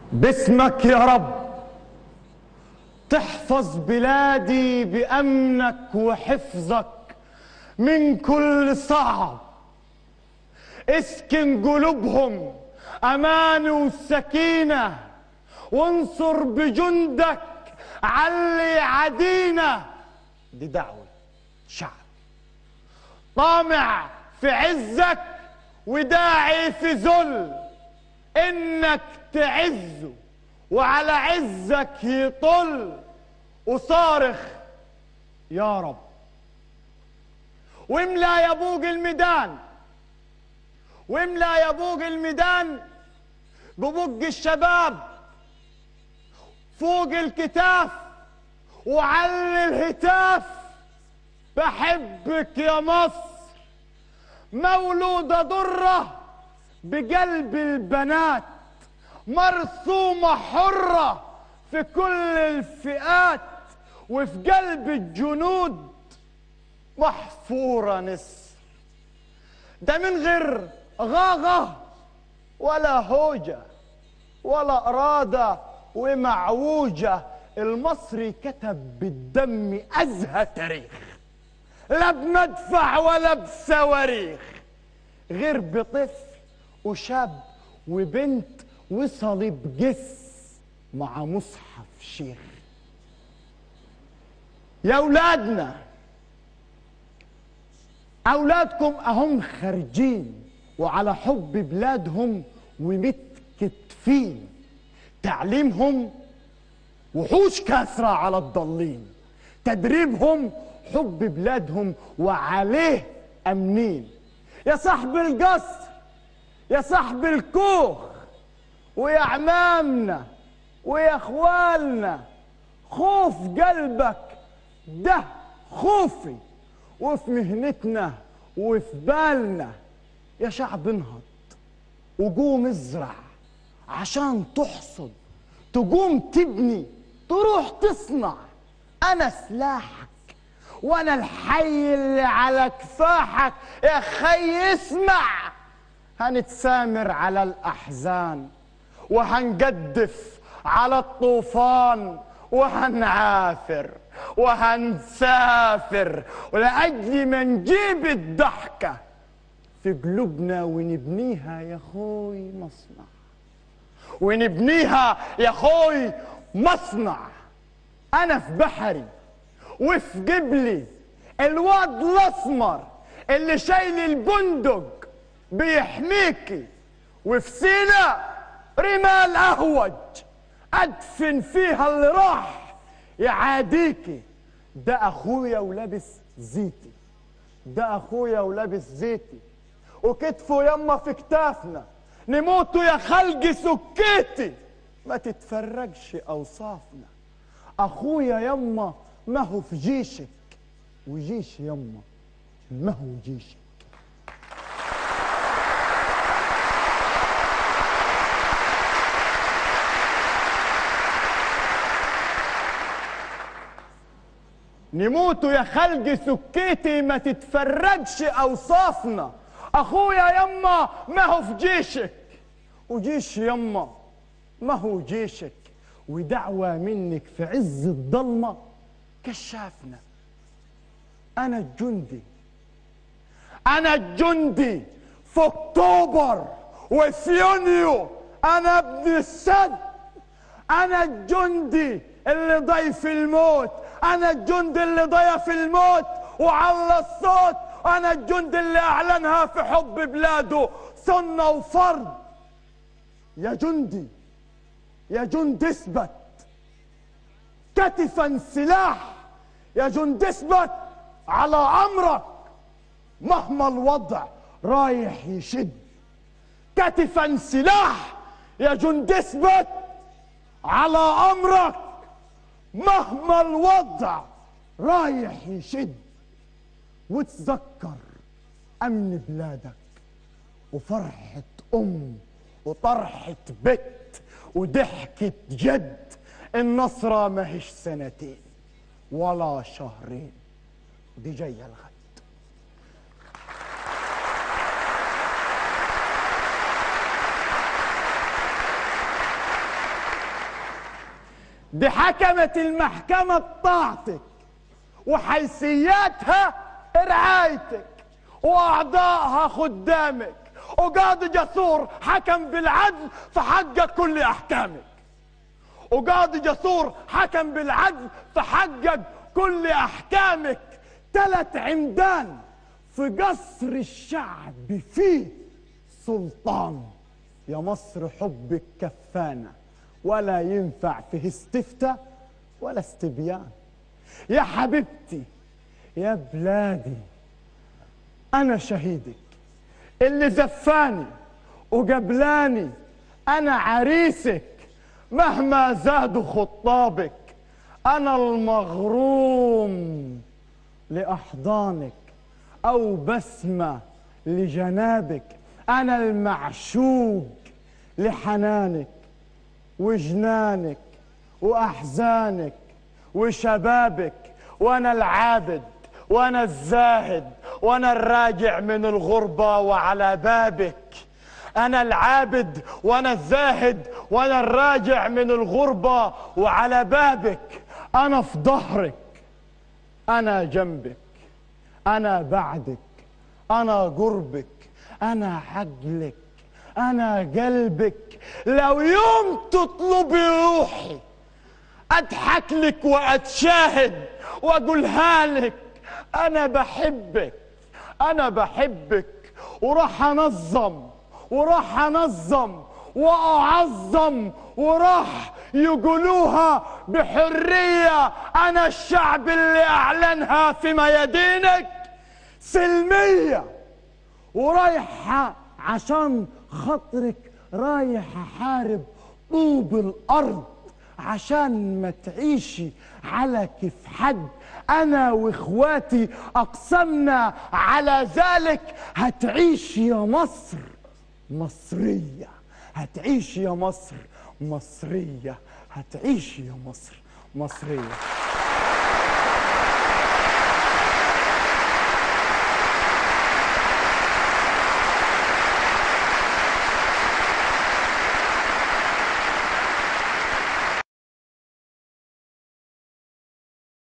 باسمك يا رب تحفظ بلادي بأمنك وحفظك من كل صعب اسكن قلوبهم أمان وسكينة وانصر بجندك علي عدينا دي دعوة شعب طامع في عزك وداعي في ذل انك تعزه وعلى عزك يطل وصارخ يا رب واملا يا بوق الميدان واملا يا بوق الميدان ببق الشباب فوق الكتاف وعلي الهتاف بحبك يا مصر مولودة ضرة بقلب البنات مرسومة حرة في كل الفئات وفي قلب الجنود محفورة نسر ده من غير غاغة ولا هوجة ولا إرادة ومعوجة المصري كتب بالدم أزهى تاريخ لا بمدفع ولا بصواريخ غير بطفل وشاب وبنت وصليب جس مع مصحف شيخ يا أولادنا أولادكم أهم خارجين وعلى حب بلادهم ومتكتفين تعليمهم وحوش كاسرة على الضالين تدريبهم حب بلادهم وعليه أمنين يا صاحب القصر يا صاحب الكوخ ويا عمامنا ويا اخوالنا خوف قلبك ده خوفي وفي مهنتنا وفي بالنا يا شعب انهض وقوم ازرع عشان تحصد تقوم تبني تروح تصنع انا سلاحك وانا الحي اللي على كفاحك يا خي اسمع هنتسامر على الاحزان وهنجدف على الطوفان وهنعافر وهنسافر ولأجل ما نجيب الضحكة في قلوبنا ونبنيها يا خوي مصنع ونبنيها يا خوي مصنع أنا في بحري وفي جبلي الواد الأسمر اللي شايل البندق بيحميكي وفي سينا رمال أهوج أدفن فيها اللي راح يعاديكي ده أخويا ولابس زيتي ده أخويا ولابس زيتي وكتفه يما في كتافنا نموتوا يا خلقي سكيتي ما تتفرجش أوصافنا أخويا يما ما هو في جيشك وجيش يما ما هو جيشك نموتوا يا خلقي سكيتي ما تتفرجش اوصافنا اخويا يما ما هو في جيشك وجيش يما ما هو جيشك ودعوة منك في عز الضلمة كشافنا انا الجندي انا الجندي في اكتوبر وفي يونيو انا ابن السد انا الجندي اللي ضيف الموت انا الجندي اللي ضيف الموت وعلى الصوت انا الجندي اللي اعلنها في حب بلاده سنه وفرض يا جندي يا جند اثبت كتفا سلاح يا جند اثبت على امرك مهما الوضع رايح يشد كتفا سلاح يا جند اثبت على امرك مهما الوضع رايح يشد وتذكر امن بلادك وفرحة ام وطرحة بت وضحكة جد النصرة ماهيش سنتين ولا شهرين دي جاية الغد دي حكمت المحكمة بطاعتك وحيثياتها رعايتك وأعضائها خدامك وقاضي جسور حكم بالعدل فحقق كل أحكامك وقاضي جسور حكم بالعدل فحقق كل أحكامك تلت عمدان في قصر الشعب فيه سلطان يا مصر حبك كفانا ولا ينفع فيه استفتاء ولا استبيان يا حبيبتي يا بلادي أنا شهيدك اللي زفاني وقبلاني أنا عريسك مهما زادوا خطابك أنا المغروم لأحضانك أو بسمة لجنابك أنا المعشوق لحنانك وجنانك وأحزانك وشبابك وأنا العابد وأنا الزاهد وأنا الراجع من الغربة وعلى بابك أنا العابد وأنا الزاهد وأنا الراجع من الغربة وعلى بابك أنا في ظهرك أنا جنبك أنا بعدك أنا قربك أنا عقلك أنا قلبك لو يوم تطلبي روحي أضحك لك وأتشاهد وأقولها لك أنا بحبك أنا بحبك وراح أنظم وراح أنظم وأعظم وراح يقولوها بحرية أنا الشعب اللي أعلنها في ميادينك سلمية ورايحة عشان خاطرك رايح أحارب طوب الأرض عشان ما تعيشي على كيف حد أنا وإخواتي أقسمنا على ذلك هتعيش يا مصر مصرية هتعيش يا مصر مصرية هتعيش يا مصر مصرية